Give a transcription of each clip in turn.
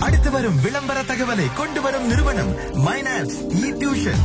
அடுத்து வரும் விளம்பர தகவலை கொண்டு வரும் நிறுவனம் மைனாப்ஸ் இ டியூஷன்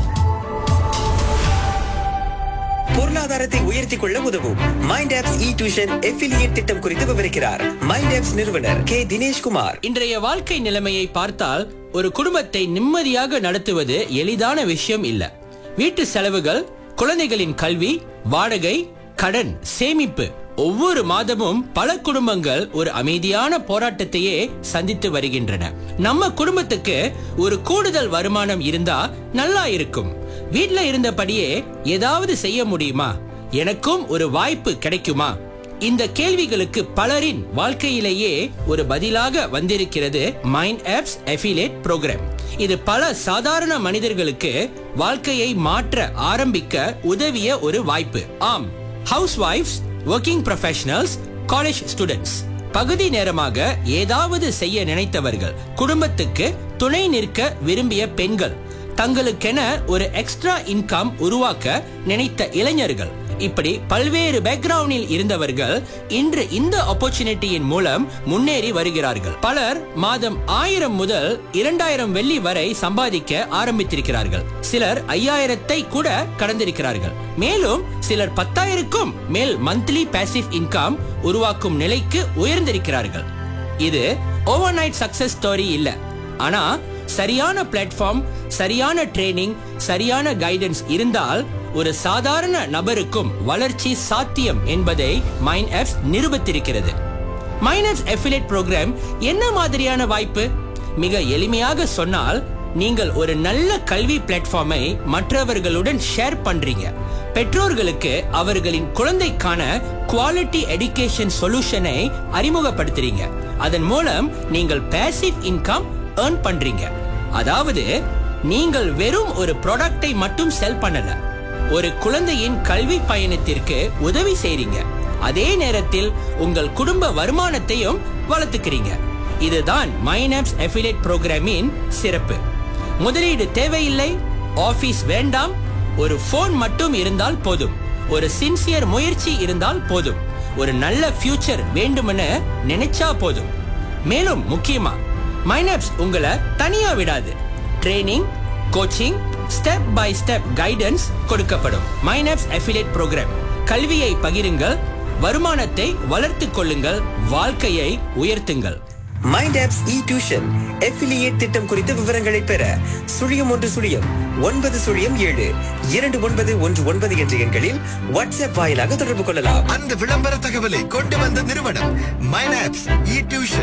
பொருளாதாரத்தை உயர்த்திக் கொள்ள உதவும் mind apps e tuition affiliate திட்டம் குறித்து விவரிக்கிறார் மைண்ட் ஆப்ஸ் நிறுவனர் கே தினேஷ்குமார் இன்றைய வாழ்க்கை நிலைமையை பார்த்தால் ஒரு குடும்பத்தை நிம்மதியாக நடத்துவது எளிதான விஷயம் இல்ல வீட்டு செலவுகள் குழந்தைகளின் கல்வி வாடகை கடன் சேமிப்பு ஒவ்வொரு மாதமும் பல குடும்பங்கள் ஒரு அமைதியான போராட்டத்தையே சந்தித்து வருகின்றன நம்ம குடும்பத்துக்கு ஒரு கூடுதல் வருமானம் இருந்தா நல்லா இருக்கும் வீட்ல இருந்தபடியே ஏதாவது செய்ய முடியுமா எனக்கும் ஒரு வாய்ப்பு கிடைக்குமா இந்த கேள்விகளுக்கு பலரின் வாழ்க்கையிலேயே ஒரு பதிலாக வந்திருக்கிறது மைண்ட் ஆப்ஸ் அஃபிலேட் ப்ரோக்ராம் இது பல சாதாரண மனிதர்களுக்கு வாழ்க்கையை மாற்ற ஆரம்பிக்க உதவிய ஒரு வாய்ப்பு ஆம் house wives working professionals college students பகுதி நேரமாக ஏதாவது செய்ய நினைத்தவர்கள் குடும்பத்துக்கு துணை நிற்க விரும்பிய பெண்கள் தங்களுக்கென ஒரு எக்ஸ்ட்ரா இன்கம் உருவாக்க நினைத்த இளைஞர்கள் இப்படி பல்வேறு பேக்ரவுண்டில் இருந்தவர்கள் இன்று இந்த ஆப்பர்ச்சுனிட்டியின் மூலம் முன்னேறி வருகிறார்கள் பலர் மாதம் ஆயிரம் முதல் இரண்டாயிரம் வெள்ளி வரை சம்பாதிக்க ஆரம்பித்திருக்கிறார்கள் சிலர் ஐயாயிரத்தை கூட கடந்திருக்கிறார்கள் மேலும் சிலர் பத்தாயிரக்கும் மேல் மந்த்லி பேசிவ் இன்கம் உருவாக்கும் நிலைக்கு உயர்ந்திருக்கிறார்கள் இது ஓவர் நைட் சக்சஸ் ஸ்டோரி இல்ல ஆனா சரியான பிளாட்ஃபார்ம் சரியான ட்ரைனிங் சரியான கைடன்ஸ் இருந்தால் ஒரு சாதாரண நபருக்கும் வளர்ச்சி சாத்தியம் என்பதை மைண்ட் ஆப்ஸ் நிரூபித்திருக்கிறது மைண்ட் ஆப்ஸ் அஃபிலேட் ப்ரோக்ராம் என்ன மாதிரியான வாய்ப்பு மிக எளிமையாக சொன்னால் நீங்கள் ஒரு நல்ல கல்வி பிளாட்ஃபார்மை மற்றவர்களுடன் ஷேர் பண்றீங்க பெற்றோர்களுக்கு அவர்களின் குழந்தைக்கான குவாலிட்டி எடுகேஷன் சொல்யூஷனை அறிமுகப்படுத்துறீங்க அதன் மூலம் நீங்கள் பேசிவ் இன்கம் ஏர்ன் பண்றீங்க அதாவது நீங்கள் வெறும் ஒரு ப்ராடக்டை மட்டும் செல் பண்ணல ஒரு குழந்தையின் கல்வி பயணத்திற்கு உதவி செய்றீங்க அதே நேரத்தில் உங்கள் குடும்ப வருமானத்தையும் வளர்த்துக்கிறீங்க இதுதான் மைனாப்ஸ் அஃபிலேட் ப்ரோக்ராமின் சிறப்பு முதலீடு தேவையில்லை ஆபீஸ் வேண்டாம் ஒரு போன் மட்டும் இருந்தால் போதும் ஒரு சின்சியர் முயற்சி இருந்தால் போதும் ஒரு நல்ல ஃபியூச்சர் வேண்டுமென நினைச்சா போதும் மேலும் முக்கியமா மைனாப்ஸ் உங்களை தனியா விடாது training coaching step by step guidance கொடுக்கப்படும் மைனாப்ஸ் அஃபிலேட் ப்ரோக்ராம் கல்வியை பகிருங்கள் வருமானத்தை வளர்த்துக் கொள்ளுங்கள் வாழ்க்கையை உயர்த்துங்கள் mind apps e tuition affiliate திட்டம் குறித்த விவரங்களை பெற சுழியம் ஒன்று சுழியம் ஒன்பது சுழியம் ஏழு இரண்டு ஒன்பது ஒன்று ஒன்பது என்ற எண்களில் வாட்ஸ்அப் வாயிலாக தொடர்பு கொள்ளலாம் அந்த விளம்பர தகவலை கொண்டு வந்த நிறுவனம் மைனாப்ஸ் இ டியூஷன்